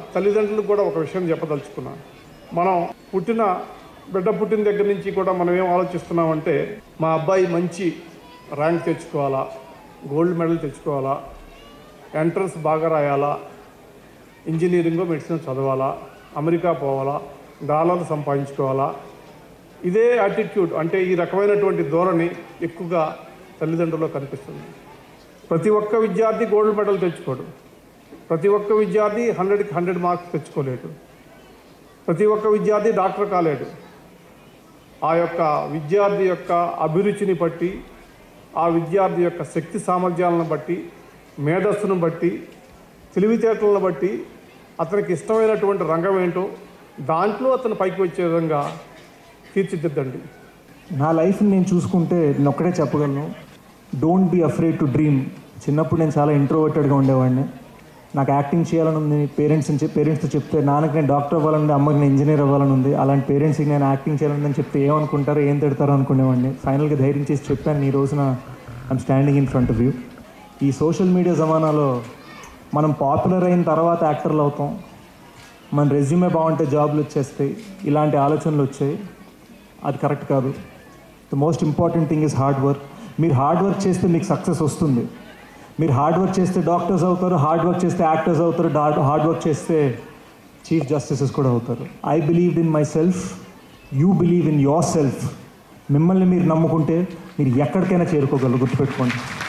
తల్లిదండ్రులకు కూడా ఒక విషయం చెప్పదలుచుకున్నాను మనం పుట్టిన బిడ్డ పుట్టిన దగ్గర నుంచి కూడా మనం ఏం ఆలోచిస్తున్నామంటే మా అబ్బాయి మంచి ర్యాంక్ తెచ్చుకోవాలా గోల్డ్ మెడల్ తెచ్చుకోవాలా ఎంట్రన్స్ బాగా రాయాలా ఇంజనీరింగ్ మెడిసిన్ చదవాలా అమెరికా పోవాలా డాలర్లు సంపాదించుకోవాలా ఇదే యాటిట్యూడ్ అంటే ఈ రకమైనటువంటి ధోరణి ఎక్కువగా తల్లిదండ్రుల్లో కనిపిస్తుంది ప్రతి ఒక్క విద్యార్థి గోల్డ్ మెడల్ తెచ్చుకోడు ప్రతి ఒక్క విద్యార్థి హండ్రెడ్కి హండ్రెడ్ మార్క్స్ తెచ్చుకోలేడు ప్రతి ఒక్క విద్యార్థి డాక్టర్ కాలేడు ఆ యొక్క విద్యార్థి యొక్క అభిరుచిని బట్టి ఆ విద్యార్థి యొక్క శక్తి సామర్థ్యాలను బట్టి మేధస్సును బట్టి తెలివితేటలను బట్టి అతనికి ఇష్టమైనటువంటి రంగం ఏంటో దాంట్లో అతను పైకి వచ్చే విధంగా తీర్చిదిద్దండి నా లైఫ్ని నేను చూసుకుంటే నేను ఒక్కడే చెప్పగలను don't be afraid to dream చిన్నప్పుడు నేను చాలా ఇంట్రోవర్టెడ్గా ఉండేవాడిని నాకు యాక్టింగ్ చేయాలని ఉంది పేరెంట్స్ పేరెంట్స్తో చెప్తే నాన్నకి నేను డాక్టర్ అవ్వాలని ఉంది అమ్మకి నేను ఇంజనీర్ అవ్వాలని ఉంది అలాంటి పేరెంట్స్కి నేను యాక్టింగ్ చేయాలని ఉందని చెప్తే ఏమనుకుంటారో ఏం తిడతారో అనుకునేవాడిని ఫైనల్గా ధైర్యం చేసి చెప్పాను ఈ రోజున I'm standing in front of you ఈ సోషల్ మీడియా జమానాలో మనం పాపులర్ అయిన తర్వాత యాక్టర్లు అవుతాం మన రెజ్యూమే బాగుంటే జాబ్లు వచ్చేస్తాయి ఇలాంటి ఆలోచనలు వచ్చాయి అది కరెక్ట్ కాదు the most important thing is hard work మీరు హార్డ్ వర్క్ చేస్తే మీకు సక్సెస్ వస్తుంది మీరు హార్డ్ వర్క్ చేస్తే డాక్టర్స్ అవుతారు హార్డ్ వర్క్ చేస్తే యాక్టర్స్ అవుతారు హార్డ్ వర్క్ చేస్తే చీఫ్ జస్టిసెస్ కూడా అవుతారు I believe in myself you believe in yourself మిమ్మల్ని మీరు నమ్ముకుంటే మీరు ఎక్కడికైనా చేరుకోగలరు గుర్తుపెట్టుకోండి